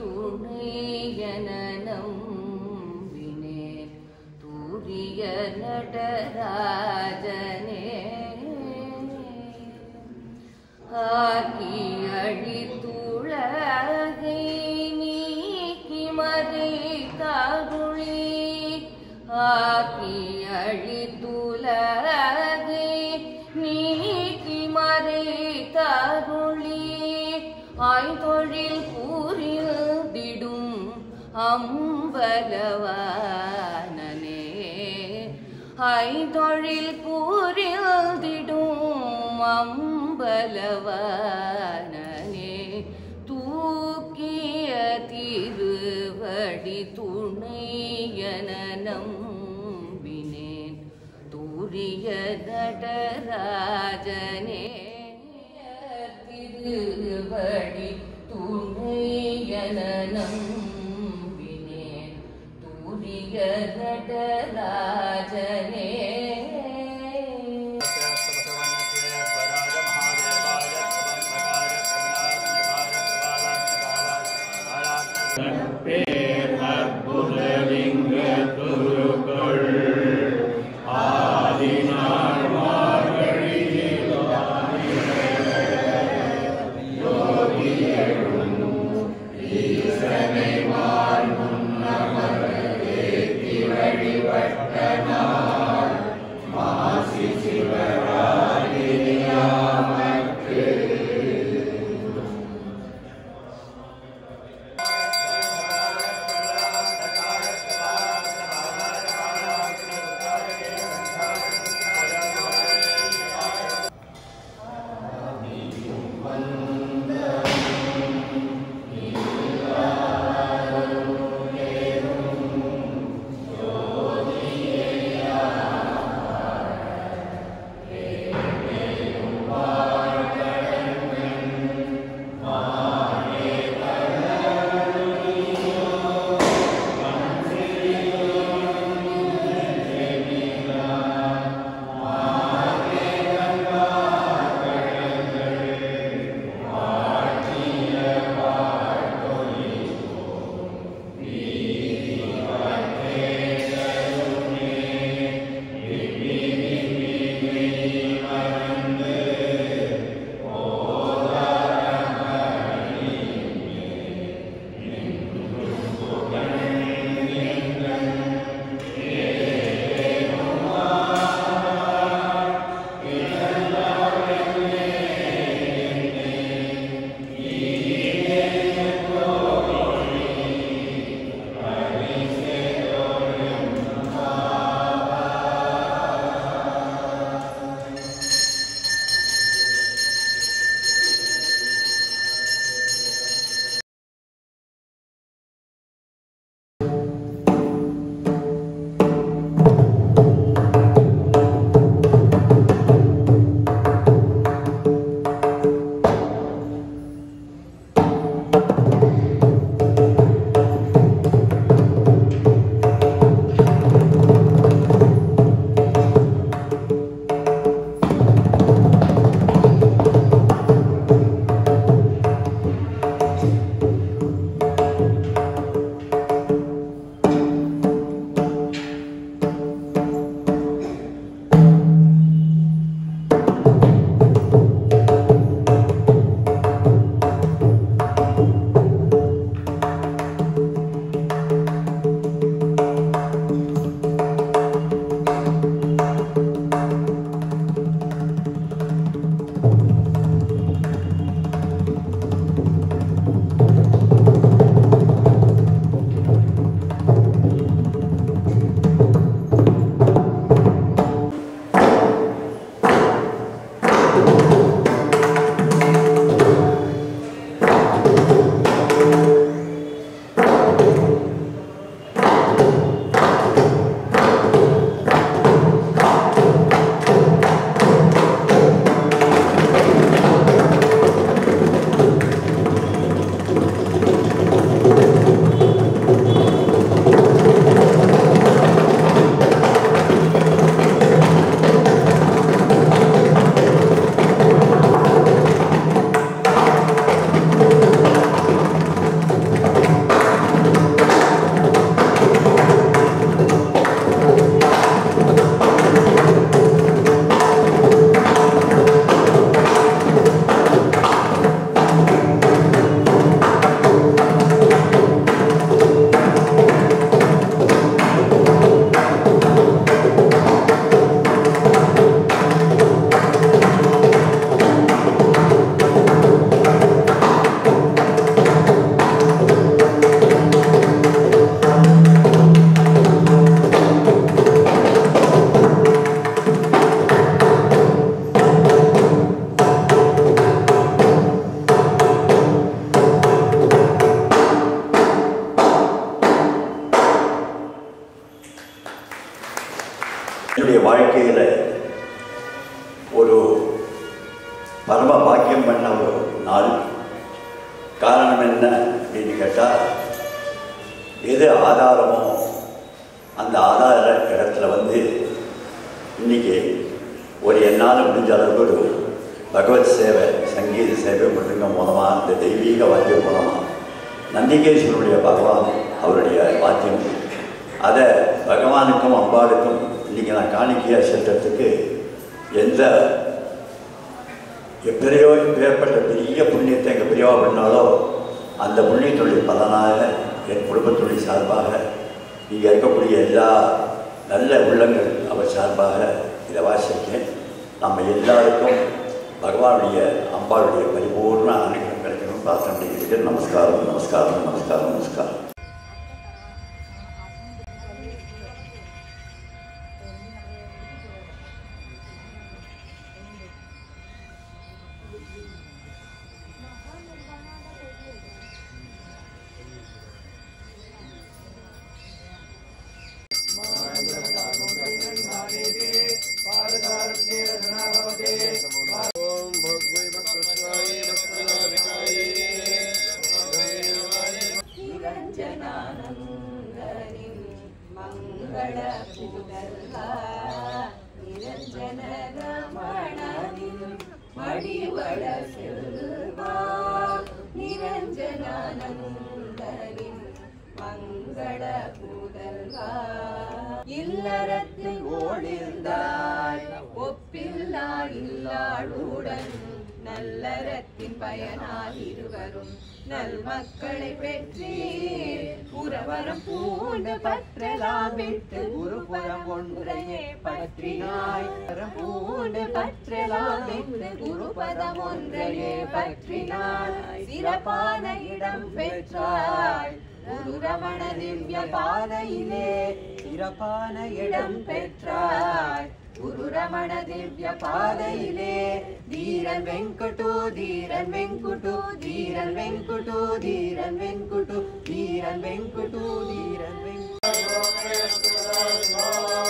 துணையன நம்பினேன் தூரிய நடராஜனே ஆக்கி அழித்துழகை நீக்கி மறை தருளி ஆக்கி அழித்துலகை நீக்கி மறை தருளி ஆய்தொழில் கூறிடும் அம்பலவானனே ஐந்தொழில் கூறிடும் அம்பலவானனே தூக்கிய திருவடி துணையன நம்பினேன் தூரிய நடராஜனே திருவடி துணையன நம்பினேன் தூரிய நடராஜனே பேர் அற்புதலிங்க துருக்கள் ஆதினாள் மார்கழியில் ஆ எது ஆதாரமோ அந்த ஆதார இடத்துல வந்து இன்னைக்கு ஒரு என்னால் முடிஞ்ச அளவுக்கு ஒரு பகவத் சேவை சங்கீத சேவை பண்ணுங்க மூலமாக இந்த தெய்வீக வாத்தியம் மூலமாக நந்திகேஸ்வருடைய பகவான் அவருடைய வாத்தியம் அதை பகவானுக்கும் அம்பாளுக்கும் இன்னைக்கு நான் காணிக்கையாக செலுத்துறதுக்கு எந்த எப்பெரியோ எப்பேற்பட்ட பெரிய புண்ணியத்தை எங்கள் பெரியவா பண்ணாலோ அந்த புண்ணியத்துடைய பலனாக என் குடும்பத்துடைய சார்பாக இங்கே இருக்கக்கூடிய எல்லா நல்ல உள்ளங்கள் அவர் சார்பாக இதை வாசிக்கிறேன் நம்ம எல்லாருக்கும் பகவானுடைய அம்பாளுடைய பரிபூர்ண அனுகிரகம் கிடைக்கணும் பிரார்த்தனை பண்ணிக்கிறேன் நமஸ்காரம் நமஸ்காரம் நமஸ்காரம் நமஸ்காரம் நிரஞ்சனானந்தரின் மங்கள புதல்வா நிரஞ்சன ரமணனின் மடிவள செல்வா நிரஞ்சனானந்தரின் மங்கள புதல்வா இல்லறத்தில் ஓடிந்தாய் ஒப்பில்லா இல்லாளுடன் நல்லறத்தின் பயனால் இருவரும் நல்மக்களை பெற்றி உறவரம் பூண்டு பற்றலாம் விட்டு குருபுறம் ஒன்றையே பற்றினாய் பூண்டு பற்றலாம் விட்டு குருபதம் ஒன்றையே பற்றினாய் சிறப்பான இடம் பெற்றாய் குரு ரமண திவ்ய பாதையிலே சிறப்பான இடம் பெற்றாய் குரு ரமண திவ்ய பாதையிலே தீரன் வெங்குட்டு தீரன் வெங்குட்டு தீரன் வெங்குட்டு தீரன் வெங்குட்டு தீரன் வெங்குட்டு தீரன் வெங்குட்டு